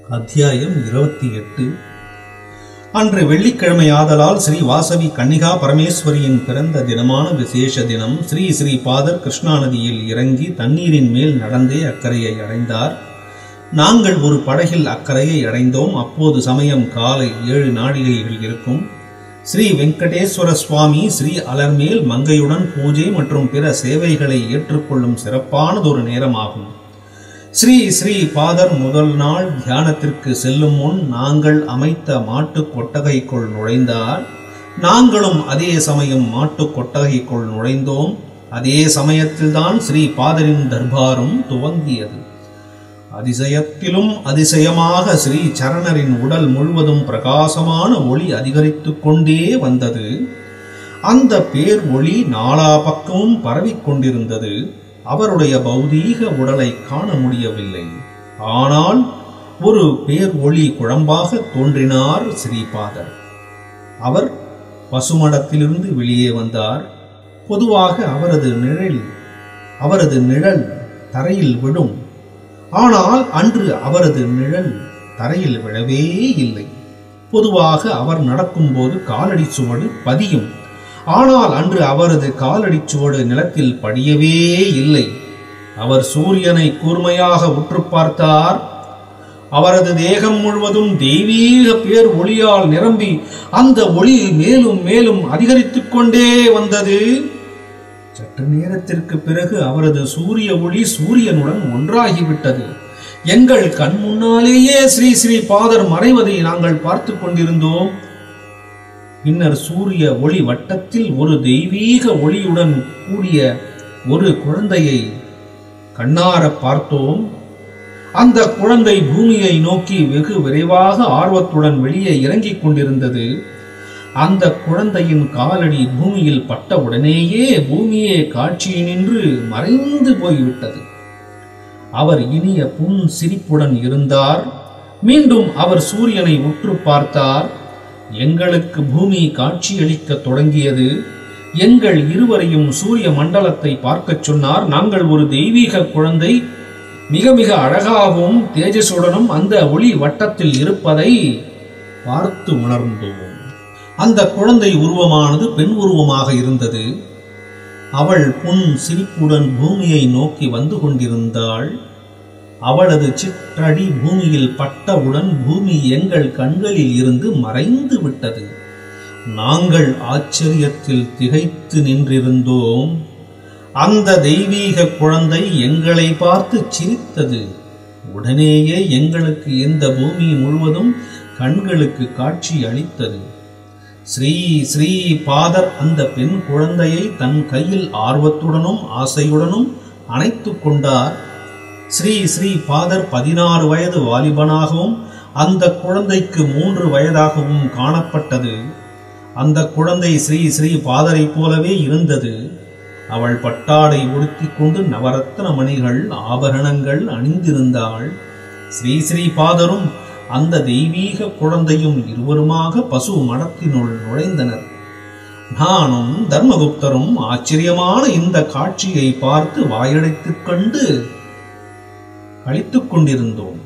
அத்தியாயம் இருபத்தி எட்டு அன்று வெள்ளிக்கிழமை ஆதலால் ஸ்ரீ வாசவி கன்னிகா பரமேஸ்வரியின் பிறந்த தினமான விசேஷ தினம் ஸ்ரீ ஸ்ரீ பாதர் கிருஷ்ணா நதியில் இறங்கி தண்ணீரின் மேல் நடந்தே அக்கறையை அடைந்தார் நாங்கள் ஒரு படகில் அக்கறையை அடைந்தோம் அப்போது சமயம் காலை ஏழு நாழிகைகள் இருக்கும் ஸ்ரீ வெங்கடேஸ்வர சுவாமி ஸ்ரீ அலர்மேல் மங்கையுடன் பூஜை மற்றும் பிற சேவைகளை ஏற்றுக்கொள்ளும் சிறப்பானதொரு நேரமாகும் ஸ்ரீ ஸ்ரீ பாதர் முதல் நாள் தியானத்திற்கு செல்லும் முன் நாங்கள் அமைத்த மாட்டு கொட்டகைக்குள் நுழைந்தார் நாங்களும் அதே சமயம் மாட்டு கொட்டகைக்குள் நுழைந்தோம் அதே சமயத்தில்தான் ஸ்ரீ பாதரின் தர்பாரும் துவங்கியது அதிசயத்திலும் அதிசயமாக ஸ்ரீ சரணரின் உடல் முழுவதும் பிரகாசமான ஒளி அதிகரித்துக் கொண்டே வந்தது அந்த பேர் ஒளி நாலா பக்கமும் பரவிக் கொண்டிருந்தது அவருடைய பௌதீக உடலை காண முடியவில்லை ஆனால் ஒரு பேர் ஒளி குழம்பாக தோன்றினார் ஸ்ரீபாதர் அவர் பசுமடத்திலிருந்து வெளியே வந்தார் பொதுவாக அவரது நிழல் அவரது நிழல் தரையில் விடும் ஆனால் அன்று அவரது நிழல் தரையில் விழவே இல்லை பொதுவாக அவர் நடக்கும்போது காலடி சுவடு பதியும் ஆனால் அன்று அவரது காலடி சுவடு நிலத்தில் படியவே இல்லை அவர் சூரியனை கூர்மையாக உற்று பார்த்தார் அவரது தேகம் முழுவதும் தெய்வீக பேர் ஒளியால் நிரம்பி அந்த ஒளி மேலும் மேலும் அதிகரித்துக் கொண்டே வந்தது சற்று நேரத்திற்கு பிறகு அவரது சூரிய ஒளி சூரியனுடன் ஒன்றாகிவிட்டது எங்கள் கண் முன்னாலேயே ஸ்ரீ ஸ்ரீ பாதர் மறைவதை நாங்கள் பார்த்து கொண்டிருந்தோம் பின்னர் சூரிய ஒளி வட்டத்தில் ஒரு தெய்வீக ஒளியுடன் கூடிய ஒரு குழந்தையை கண்ணார பார்த்தோம் அந்த குழந்தை பூமியை நோக்கி வெகு விரைவாக ஆர்வத்துடன் வெளியே இறங்கிக் கொண்டிருந்தது அந்த குழந்தையின் காலடி பூமியில் பட்டவுடனேயே பூமியே காட்சியினின்று மறைந்து போய்விட்டது அவர் இனிய புன் சிரிப்புடன் இருந்தார் மீண்டும் அவர் சூரியனை உற்று பார்த்தார் எங்களுக்கு பூமி காட்சியளிக்க தொடங்கியது எங்கள் இருவரையும் சூரிய மண்டலத்தை பார்க்கச் சொன்னார் நாங்கள் ஒரு தெய்வீக குழந்தை மிக மிக அழகாகவும் தேஜசுடனும் அந்த ஒளி வட்டத்தில் இருப்பதை பார்த்து உணர்ந்தோம் அந்த குழந்தை உருவமானது பெண் உருவமாக இருந்தது அவள் புன் சிரிப்புடன் பூமியை நோக்கி வந்து கொண்டிருந்தாள் அவளது சிற்றடி பூமியில் பட்டவுடன் பூமி எங்கள் கண்களில் இருந்து மறைந்து விட்டது நாங்கள் ஆச்சரியத்தில் திகைத்து நின்றிருந்தோம் அந்த தெய்வீக குழந்தை எங்களை பார்த்து சிரித்தது உடனேயே எங்களுக்கு இந்த பூமி முழுவதும் கண்களுக்கு காட்சி அளித்தது ஸ்ரீ ஸ்ரீ பாதர் அந்த பெண் குழந்தையை தன் கையில் ஆர்வத்துடனும் ஆசையுடனும் அணைத்து கொண்டார் ஸ்ரீ ஸ்ரீ பாதர் பதினாறு வயது வாலிபனாகவும் அந்த குழந்தைக்கு மூன்று வயதாகவும் காணப்பட்டது அந்த குழந்தை ஸ்ரீ ஸ்ரீ பாதரை போலவே இருந்தது அவள் பட்டாடை உடுத்திக் கொண்டு நவரத்ன மணிகள் ஆபரணங்கள் அணிந்திருந்தாள் ஸ்ரீ ஸ்ரீ பாதரும் அந்த தெய்வீக குழந்தையும் இருவருமாக பசு மடத்தினுள் நுழைந்தனர் நானும் தர்மகுப்தரும் ஆச்சரியமான இந்த காட்சியை பார்த்து வாயடைத்துக் கண்டு கழித்துக் கொண்டிருந்தோம்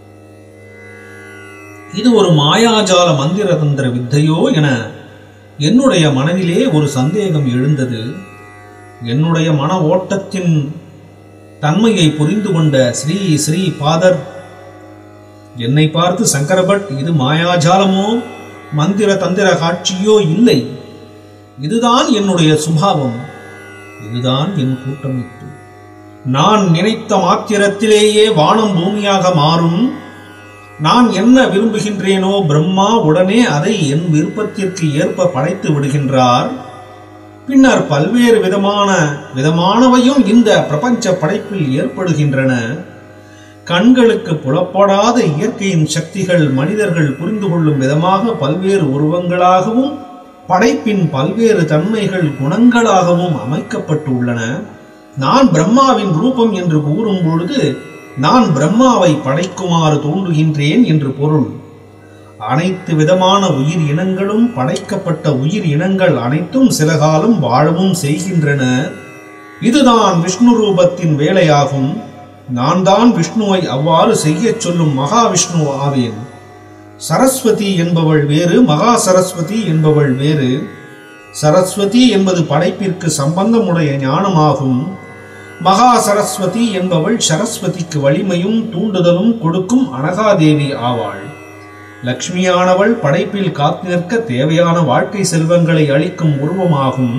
இது ஒரு மாயாஜால மந்திர தந்திர வித்தையோ என என்னுடைய மனதிலே ஒரு சந்தேகம் எழுந்தது என்னுடைய மன ஓட்டத்தின் தன்மையை புரிந்து கொண்ட ஸ்ரீ ஸ்ரீ பாதர் என்னை பார்த்து சங்கரபட் இது மாயாஜாலமோ மந்திர தந்திர காட்சியோ இல்லை இதுதான் என்னுடைய சுபாவம் இதுதான் என் கூட்டமைப்பு நான் நினைத்த மாத்திரத்திலேயே வானம் பூமியாக மாறும் நான் என்ன விரும்புகின்றேனோ பிரம்மா உடனே அதை என் விருப்பத்திற்கு ஏற்ப படைத்து விடுகின்றார் பின்னர் பல்வேறு விதமான விதமானவையும் இந்த பிரபஞ்ச படைப்பில் ஏற்படுகின்றன கண்களுக்கு புலப்படாத இயற்கையின் சக்திகள் மனிதர்கள் புரிந்து கொள்ளும் விதமாக பல்வேறு உருவங்களாகவும் படைப்பின் பல்வேறு தன்மைகள் குணங்களாகவும் அமைக்கப்பட்டுள்ளன நான் பிரம்மாவின் ரூபம் என்று கூறும் பொழுது நான் பிரம்மாவை படைக்குமாறு தோன்றுகின்றேன் என்று பொருள் அனைத்து விதமான உயிர் இனங்களும் படைக்கப்பட்ட உயிர் இனங்கள் அனைத்தும் சில காலம் வாழவும் செய்கின்றன இதுதான் விஷ்ணு ரூபத்தின் வேலையாகும் நான் தான் விஷ்ணுவை அவ்வாறு செய்யச் சொல்லும் மகாவிஷ்ணு ஆவேன் சரஸ்வதி என்பவள் வேறு மகா சரஸ்வதி என்பவள் வேறு சரஸ்வதி என்பது படைப்பிற்கு சம்பந்தமுடைய ஞானமாகும் மகா சரஸ்வதி என்பவள் சரஸ்வதிக்கு வலிமையும் தூண்டுதலும் கொடுக்கும் அனகாதேவி ஆவாள் லக்ஷ்மியானவள் படைப்பில் காத்து நிற்க தேவையான வாழ்க்கை செல்வங்களை அளிக்கும் உருவமாகும்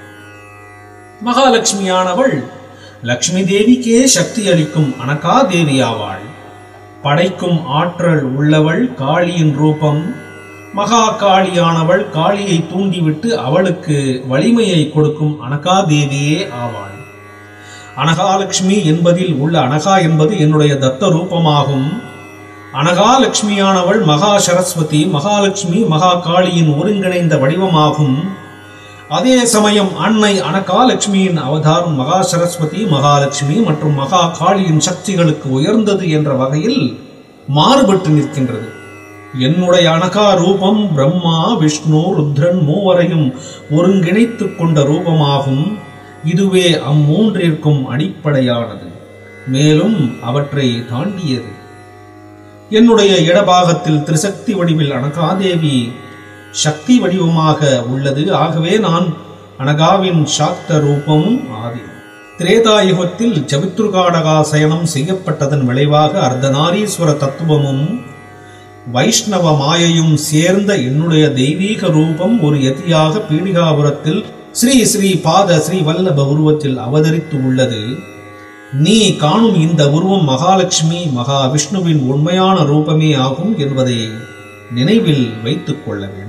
மகாலட்சுமியானவள் லக்ஷ்மி தேவிக்கே சக்தி அளிக்கும் அனகா தேவி ஆவாள் படைக்கும் ஆற்றல் உள்ளவள் காளியின் ரூபம் மகா காளியானவள் காளியை தூண்டிவிட்டு அவளுக்கு வலிமையை கொடுக்கும் அனகா தேவியே ஆவாள் அனகாலட்சுமி என்பதில் உள்ள அனகா என்பது என்னுடைய தத்த ரூபமாகும் அனகாலட்சுமியானவள் மகா சரஸ்வதி மகாலட்சுமி மகா காளியின் ஒருங்கிணைந்த வடிவமாகும் அதே சமயம் அன்னை அனகாலட்சுமியின் அவதாரம் மகா சரஸ்வதி மகாலட்சுமி மற்றும் மகா காளியின் சக்திகளுக்கு உயர்ந்தது என்ற வகையில் மாறுபட்டு நிற்கின்றது என்னுடைய அனகா ரூபம் பிரம்மா விஷ்ணு ருத்ரன் மூவரையும் ஒருங்கிணைத்துக் கொண்ட ரூபமாகும் இதுவே அம்மூன்றிற்கும் அடிப்படையானது மேலும் அவற்றை தாண்டியது என்னுடைய இடபாகத்தில் திரிசக்தி வடிவில் அனகாதேவி சக்தி வடிவமாக உள்ளது ஆகவே நான் அனகாவின் சாக்த ரூபமும் ஆதி திரேதாயுகத்தில் சவித்ருகாடகா சயனம் செய்யப்பட்டதன் விளைவாக அர்த்தநாரீஸ்வர தத்துவமும் வைஷ்ணவ மாயையும் சேர்ந்த என்னுடைய தெய்வீக ரூபம் ஒரு யதியாக பீடிகாபுரத்தில் ஸ்ரீ ஸ்ரீ பாத ஸ்ரீ வல்லப உருவத்தில் அவதரித்து உள்ளது நீ காணும் இந்த உருவம் மகாலட்சுமி மகா விஷ்ணுவின் உண்மையான ரூபமே ஆகும் என்பதை நினைவில் வைத்துக் கொள்ள வேண்டும்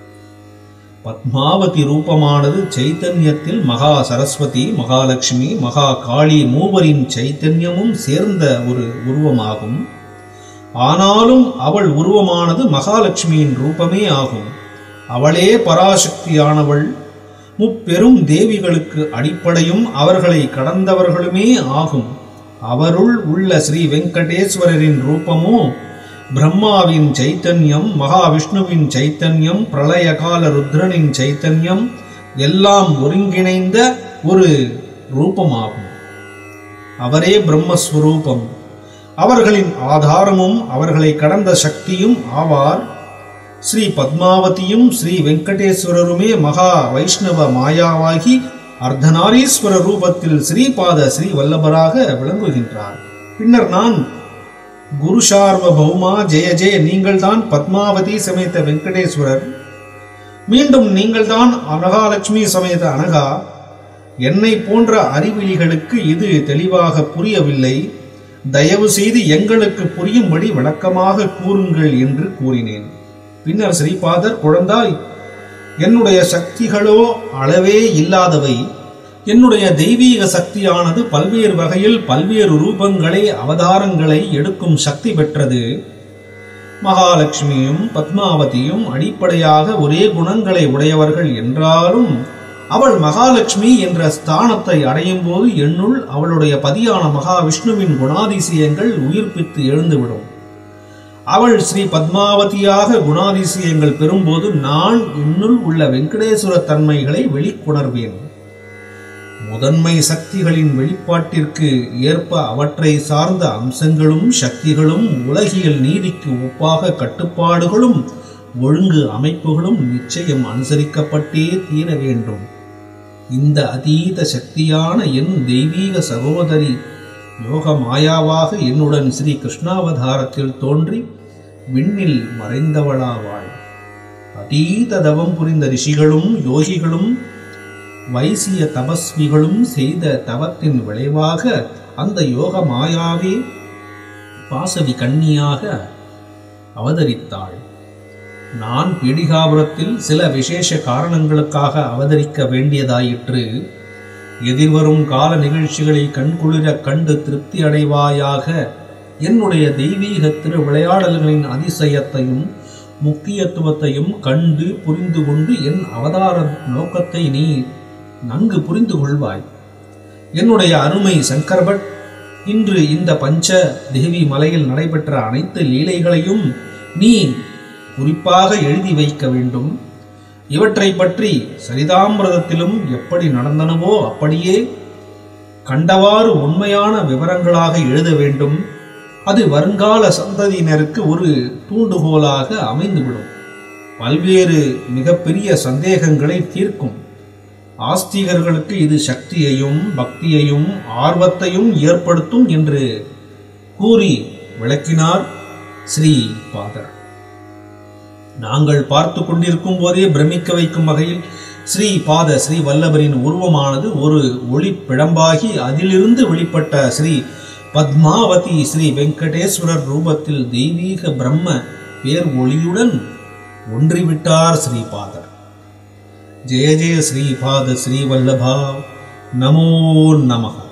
பத்மாவதி ரூபமானது சைத்தன்யத்தில் மகா சரஸ்வதி மகாலட்சுமி மகா காளி மூவரின் சைத்தன்யமும் சேர்ந்த ஒரு உருவமாகும் ஆனாலும் அவள் உருவமானது மகாலட்சுமியின் ரூபமே ஆகும் அவளே பராசக்தியானவள் முப்பெரும் தேவிகளுக்கு அடிப்படையும் அவர்களை கடந்தவர்களுமே ஆகும் அவருள் உள்ள ஸ்ரீ வெங்கடேஸ்வரரின் ரூபமோ பிரம்மாவின் சைத்தன்யம் மகாவிஷ்ணுவின் சைத்தன்யம் பிரளயகால ருத்ரனின் சைத்தன்யம் எல்லாம் ஒருங்கிணைந்த ஒரு ரூபமாகும் அவரே பிரம்மஸ்வரூபம் அவர்களின் ஆதாரமும் அவர்களை கடந்த சக்தியும் ஆவார் ஸ்ரீ பத்மாவதியும் ஸ்ரீ வெங்கடேஸ்வரருமே மகா வைஷ்ணவ மாயாவாகி அர்த்தநாரீஸ்வர ரூபத்தில் ஸ்ரீபாத ஸ்ரீ வல்லபராக விளங்குகின்றார் பின்னர் நான் குருஷார்வ பௌமா ஜெய ஜெய நீங்கள்தான் பத்மாவதி சமேத வெங்கடேஸ்வரர் மீண்டும் நீங்கள்தான் அனகாலட்சுமி சமேத அனகா என்னை போன்ற அறிவிலிகளுக்கு இது தெளிவாக புரியவில்லை தயவு செய்து எங்களுக்கு புரியும்படி விளக்கமாக கூறுங்கள் என்று கூறினேன் பின்னர் ஸ்ரீபாதர் குழந்தாய் என்னுடைய சக்திகளோ அளவே இல்லாதவை என்னுடைய தெய்வீக சக்தியானது பல்வேறு வகையில் பல்வேறு ரூபங்களை அவதாரங்களை எடுக்கும் சக்தி பெற்றது மகாலட்சுமியும் பத்மாவதியும் அடிப்படையாக ஒரே குணங்களை உடையவர்கள் என்றாலும் அவள் மகாலட்சுமி என்ற ஸ்தானத்தை அடையும் போது என்னுள் அவளுடைய பதியான மகாவிஷ்ணுவின் குணாதிசயங்கள் உயிர்ப்பித்து எழுந்துவிடும் அவள் ஸ்ரீ பத்மாவதியாக குணாதிசயங்கள் பெறும்போது நான் என்னுள் உள்ள வெங்கடேஸ்வர தன்மைகளை வெளிக்கொணர்வேன் முதன்மை சக்திகளின் வெளிப்பாட்டிற்கு ஏற்ப அவற்றை சார்ந்த அம்சங்களும் சக்திகளும் உலகியல் நீதிக்கு ஒப்பாக கட்டுப்பாடுகளும் ஒழுங்கு அமைப்புகளும் நிச்சயம் அனுசரிக்கப்பட்டே தீர வேண்டும் இந்த அதீத சக்தியான என் தெய்வீக சகோதரி யோக மாயாவாக என்னுடன் ஸ்ரீ கிருஷ்ணாவதாரத்தில் தோன்றி விண்ணில் மறைந்தவளாவாள் அதீத தவம் புரிந்த ரிஷிகளும் யோகிகளும் வைசிய தபஸ்விகளும் செய்த தவத்தின் விளைவாக அந்த யோக மாயாவே வாசவி கன்னியாக அவதரித்தாள் நான் பீடிகாபுரத்தில் சில விசேஷ காரணங்களுக்காக அவதரிக்க வேண்டியதாயிற்று எதிர்வரும் கால நிகழ்ச்சிகளை கண்குளிர கண்டு திருப்தி அடைவாயாக என்னுடைய தெய்வீக திரு விளையாடல்களின் அதிசயத்தையும் முக்கியத்துவத்தையும் கண்டு புரிந்து கொண்டு என் அவதார நோக்கத்தை நீ நன்கு புரிந்து கொள்வாய் என்னுடைய அருமை சங்கர்பட் இன்று இந்த பஞ்ச தேவி மலையில் நடைபெற்ற அனைத்து லீலைகளையும் நீ குறிப்பாக எழுதி வைக்க வேண்டும் இவற்றை பற்றி சரிதாமிரதத்திலும் எப்படி நடந்தனவோ அப்படியே கண்டவாறு உண்மையான விவரங்களாக எழுத வேண்டும் அது வருங்கால சந்ததியினருக்கு ஒரு தூண்டுகோலாக அமைந்துவிடும் பல்வேறு மிகப்பெரிய சந்தேகங்களை தீர்க்கும் ஆஸ்திகர்களுக்கு இது சக்தியையும் பக்தியையும் ஆர்வத்தையும் ஏற்படுத்தும் என்று கூறி விளக்கினார் ஸ்ரீ பாதர் நாங்கள் பார்த்து கொண்டிருக்கும் போதே பிரமிக்க வைக்கும் வகையில் ஸ்ரீ பாத ஸ்ரீ வல்லபரின் உருவமானது ஒரு ஒளி பிழம்பாகி அதிலிருந்து வெளிப்பட்ட ஸ்ரீ பத்மாவதி ஸ்ரீ வெங்கடேஸ்வரர் ரூபத்தில் தெய்வீக பிரம்ம பேர் ஒளியுடன் ஒன்றிவிட்டார் ஸ்ரீபாதர் ஜெய ஜெய ஸ்ரீபாத ஸ்ரீவல்லபா நமோ நமக